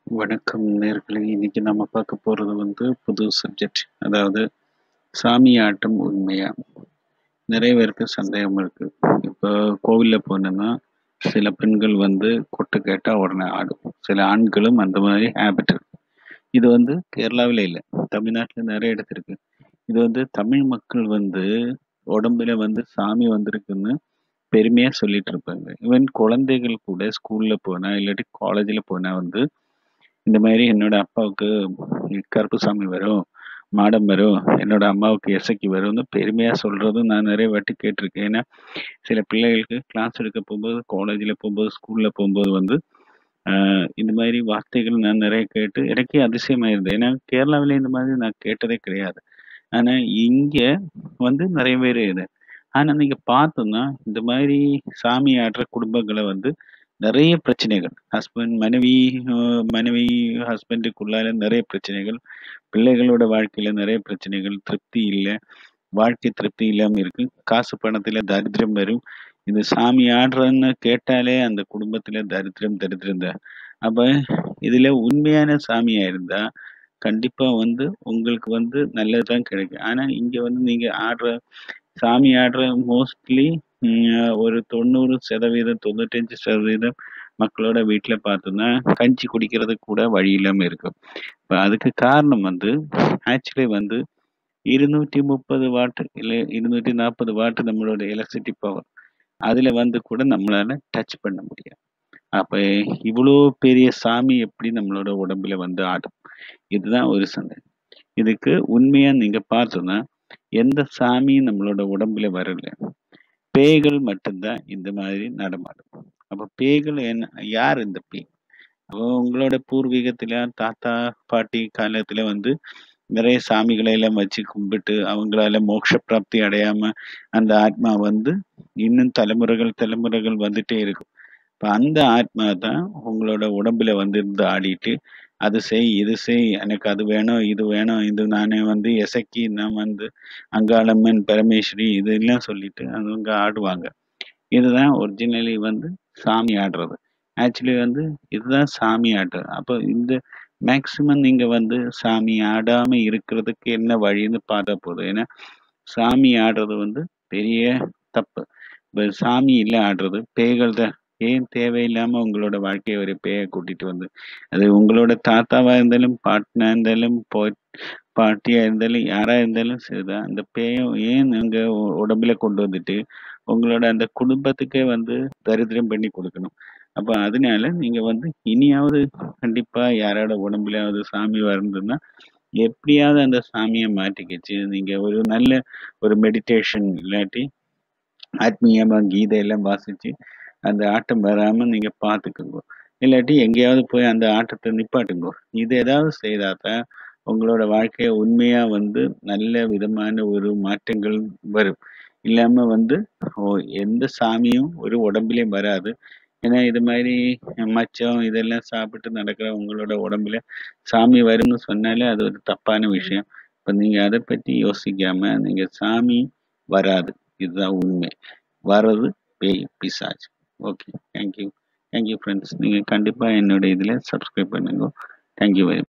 வணக்கம் நேர்களே இன்னைக்கு நம்ம பார்க்க போகிறது வந்து புது சப்ஜெக்ட் அதாவது சாமி ஆட்டம் உண்மையா நிறைய பேருக்கு சந்தேகம் இருக்கு இப்போ கோவிலில் போனோன்னா சில பெண்கள் வந்து கொட்டு கேட்டால் உடனே ஆடும் சில ஆண்களும் அந்த மாதிரி ஹேபிட் இருக்கு இது வந்து கேரளாவில் இல்லை தமிழ்நாட்டில் நிறைய இடத்துல இருக்கு இது வந்து தமிழ் மக்கள் வந்து உடம்புல வந்து சாமி வந்திருக்குன்னு பெருமையா சொல்லிட்டு இருப்பாங்க ஈவன் குழந்தைகள் கூட ஸ்கூல்ல போனா இல்லாட்டி காலேஜ்ல போனா வந்து இந்த மாதிரி என்னோட அப்பாவுக்கு கருப்பு சாமி வரும் மாடம் வரும் என்னோட அம்மாவுக்கு இசைக்கு வரும்னு பெருமையா சொல்றதும் நான் நிறைய வாட்டி கேட்டிருக்கேன் ஏன்னா சில பிள்ளைகளுக்கு கிளாஸ் எடுக்க போகும்போது காலேஜில் போகும்போது ஸ்கூல்ல போகும்போது வந்து ஆஹ் இந்த மாதிரி வார்த்தைகள் நான் நிறைய கேட்டு எனக்கே அதிசயமா இருந்தது ஏன்னா கேரளாவில் இந்த மாதிரி நான் கேட்டதே கிடையாது ஆனா இங்க வந்து நிறைய பேர் இது ஆனா நீங்க பார்த்தோம்னா இந்த மாதிரி சாமி ஆடுற குடும்பங்களை வந்து நிறைய பிரச்சனைகள் ஹஸ்பண்ட் மனைவி ஆஹ் மனைவி ஹஸ்பண்டுக்குள்ளால நிறைய பிரச்சனைகள் பிள்ளைகளோட வாழ்க்கையில நிறைய பிரச்சனைகள் திருப்தி இல்லை வாழ்க்கை திருப்தி இல்லாம இருக்கு காசு பணத்துல தரித்திரம் வரும் இந்த சாமி ஆடுறன்னு கேட்டாலே அந்த குடும்பத்துல தரித்திரம் தரித்திரம் தான் அப்ப இதுல உண்மையான சாமியா இருந்தா கண்டிப்பா வந்து உங்களுக்கு வந்து நல்லதுதான் கிடைக்கும் ஆனா இங்க வந்து நீங்க ஆடுற சாமி ஆடுற மோஸ்ட்லி ஒரு தொண்ணூறு சதவீதம் தொண்ணூத்தஞ்சு சதவீதம் மக்களோட வீட்டுல பார்த்தோம்னா கஞ்சி குடிக்கிறதுக்கு கூட வழி இல்லாம இருக்கும் இப்ப அதுக்கு காரணம் வந்து ஆக்சுவலி வந்து இருநூற்றி முப்பது வாட் இல்லை இருநூற்றி நாற்பது வாட் நம்மளோட எலக்ட்ரிசிட்டி பவர் அதுல வந்து கூட நம்மளால டச் பண்ண முடியாது அப்ப இவ்வளோ பெரிய சாமி எப்படி நம்மளோட உடம்புல வந்து ஆடும் இதுதான் ஒரு சந்தேகம் இதுக்கு உண்மையா நீங்க பார்த்தோம்னா எந்த சாமியும் நம்மளோட உடம்புல வரல பேய்கள் மட்டும்தான் இந்த மாதிரி நடமாடும் அப்ப பேய்கள் என்ன யார் இந்த பேய் அப்போ உங்களோட பூர்வீகத்துல தாத்தா பாட்டி காலத்துல வந்து நிறைய சாமிகளை எல்லாம் வச்சு கும்பிட்டு அவங்களால மோட்ச பிராப்தி அடையாம அந்த ஆத்மா வந்து இன்னும் தலைமுறைகள் தலைமுறைகள் வந்துட்டே இருக்கும் இப்ப அந்த ஆத்மா தான் உங்களோட உடம்புல வந்து இருந்து ஆடிட்டு அது செய் இது செய் எனக்கு அது வேணும் இது வேணும் இது நானே வந்து எசக்கி நான் வந்து அங்காளம்மன் பரமேஸ்வரி இதெல்லாம் சொல்லிட்டு அவங்க ஆடுவாங்க இதுதான் ஒரிஜினலி வந்து சாமி ஆடுறது ஆக்சுவலி வந்து இதுதான் சாமி ஆடுறது அப்போ இந்த மேக்சிமம் நீங்க வந்து சாமி ஆடாம இருக்கிறதுக்கு என்ன வழின்னு பார்த்தா போதும் ஏன்னா சாமி ஆடுறது வந்து பெரிய தப்பு இப்போ சாமி இல்லை ஆடுறது பேய்கள் தான் ஏன் தேவையில்லாம உங்களோட வாழ்க்கையை ஒரு பேயை கூட்டிட்டு வந்து அது உங்களோட தாத்தாவா இருந்தாலும் பாட்டனா இருந்தாலும் போ பாட்டியா இருந்தாலும் யாரா இருந்தாலும் சரிதான் அந்த பேயம் ஏன் நீங்க உடம்புல கொண்டு வந்துட்டு உங்களோட அந்த குடும்பத்துக்கே வந்து தரித்திரம் பண்ணி கொடுக்கணும் அப்ப அதனால நீங்க வந்து இனியாவது கண்டிப்பா யாரோட உடம்புலயாவது சாமி வருதுன்னா எப்படியாவது அந்த சாமியை மாட்டிக்கிச்சு நீங்க ஒரு நல்ல ஒரு மெடிடேஷன் இல்லாட்டி ஆத்மீயமா கீதை எல்லாம் வாசிச்சு அந்த ஆட்டம் வராம நீங்க பாத்துக்கோங்க இல்லாட்டி எங்கேயாவது போய் அந்த ஆட்டத்தை நிப்பாட்டுங்க இது ஏதாவது செய்தாதான் உங்களோட வாழ்க்கைய உண்மையா வந்து நல்ல விதமான ஒரு மாற்றங்கள் வரும் இல்லாம வந்து எந்த சாமியும் ஒரு உடம்புலயும் வராது ஏன்னா இது மாதிரி மச்சம் இதெல்லாம் சாப்பிட்டு நடக்கிற உங்களோட உடம்புல சாமி வரும்னு சொன்னாலே அது ஒரு தப்பான விஷயம் இப்ப நீங்க அதை பத்தி யோசிக்காம நீங்க சாமி வராது இதுதான் உண்மை வர்றது பேய் பிசாஜ் ஓகே தேங்க்யூ தேங்க்யூ ஃப்ரெண்ட்ஸ் நீங்கள் கண்டிப்பாக என்னோட இதில் சப்ஸ்கிரைப் பண்ணுங்க தேங்க்யூ வெரி